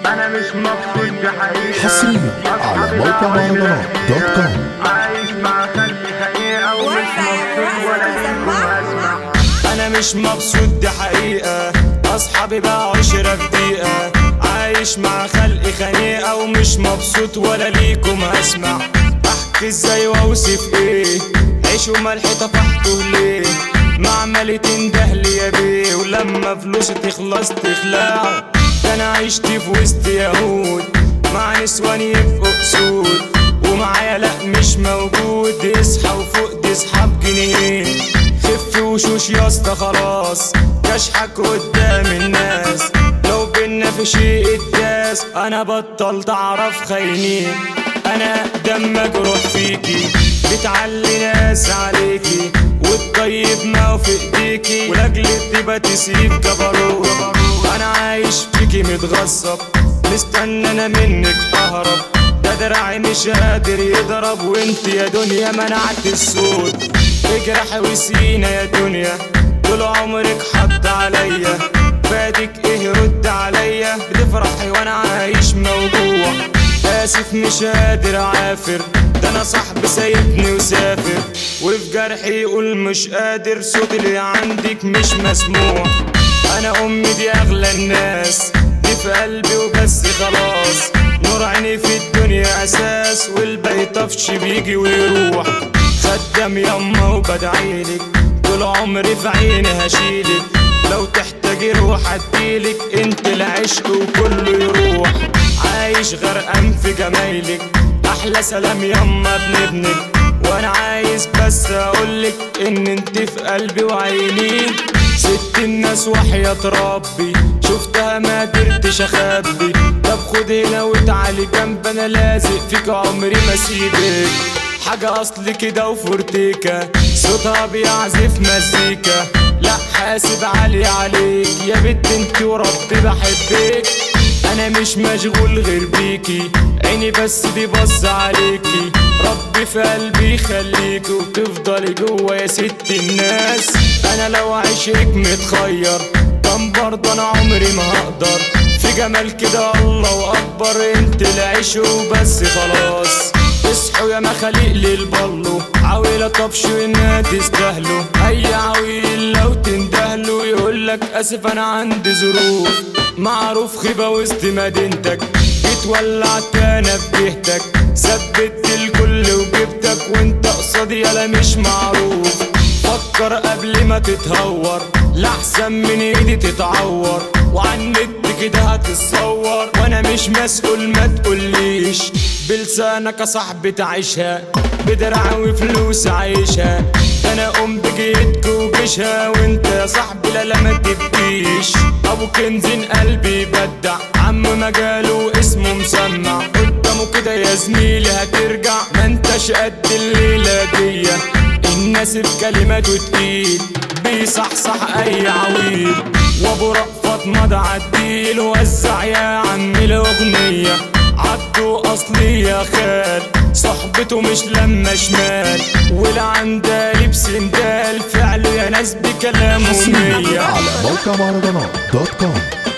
انا مش مبسوط بحقيقة حصريا على موقع مهرجانات دوت كوم عايش مع خلقي حقيقة ومش مبسوط ولا ليكم اسمع انا مش مبسوط دي حقيقة اصحابي باعوا عشرة في دقيقة عايش مع خلقي خنيقة ومش مبسوط ولا ليكم هسمع احكي ازاي واوصف ايه عيش وملح طفحته ليه معملي تندهلي يا بيه ولما فلوسي تخلص تخلعوا ده انا عشت في وسط يهود مع نسوان يبقوا اسود ومعايا لا مش موجود اصحى وفوق دي اصحاب جنيه خف وشوش يا اسطى خلاص كشحك قدام الناس لو بينا في شيء اتداس انا بطلت اعرف خاينين انا دم مجروح فيكي بتعلي ناس عليكي والطيب ما هو في ايديكي ولاجل الطيبة تسيب جبروت انا عايش فيكي متغصب مستنى انا منك اهرب ده دراعي مش قادر يضرب وانت يا دنيا منعت الصوت اجرح وسينا يا دنيا طول عمرك حط عليا فادك ايه رد عليا بتفرحي وانا عايش موجوع اسف مش قادر اعافر ده انا صاحبي سايبني وسافر وفي جرحي يقول مش قادر صوت اللي عندك مش مسموع انا امي دي اغلى الناس دي في قلبي وبس خلاص نور عيني في الدنيا اساس والباقي طفش بيجي ويروح خدام يما وبدعيلك طول عمري في عيني هشيلك لو تحتاجي روح اديلك انت العشق وكله يروح عايش غرقان في جمايلك احلى سلام يما ابن ابنك وانا عايز بس اقولك ان انت في قلبي وعيني ست الناس وحياة ربي شفتها ما قدرتش اخبي طب خد هنا وتعالي جنب انا لازق فيك عمري ما سيبك حاجة اصل كده وفورتيكا صوتها بيعزف مزيكا لا حاسب عالي عليك يا بنت انت وربي بحبك انا مش مشغول غير بيكي عيني بس دي بص عليكي ربي في قلبي يخليكي وتفضلي جوا يا ست الناس انا لو عشقك متخير كان برضه انا عمري ما هقدر في جمال كده الله اكبر انت العيش وبس خلاص اصحوا يا مخاليق للبلو عويلة طفش وانها تستاهلوا اي عويل لو تندهلوا يقولك اسف انا عندي ظروف معروف خيبة وسط مدينتك جيت ولعت انا في جهتك ثبت الكل وجبتك وانت قصادي يالا مش معروف فكر قبل ما تتهور لحسن من ايدي تتعور وعن النت كده هتتصور وانا مش مسؤول ما تقوليش بلسانك يا صاحبي تعيشها بدرع وفلوس عايشها انا ام بجيتك وجيشها وانت يا صاحبي لا لا ما تبكيش ابو كنزين قلبي يبدع عم مجاله اسمه مسمع قدامه كده يا زميلي هترجع ما انتش قد الليله دي الناس بكلماته تقيل بيصحصح اي عويل وابو رأفت مضى عديل وزع يا عم الاغنيه عبده اصلي يا خال صحبته مش لما شمال والعندالي بسندال فعله يا ناس بكلامه حصريا مية على موقع مهرجانات دوت كوم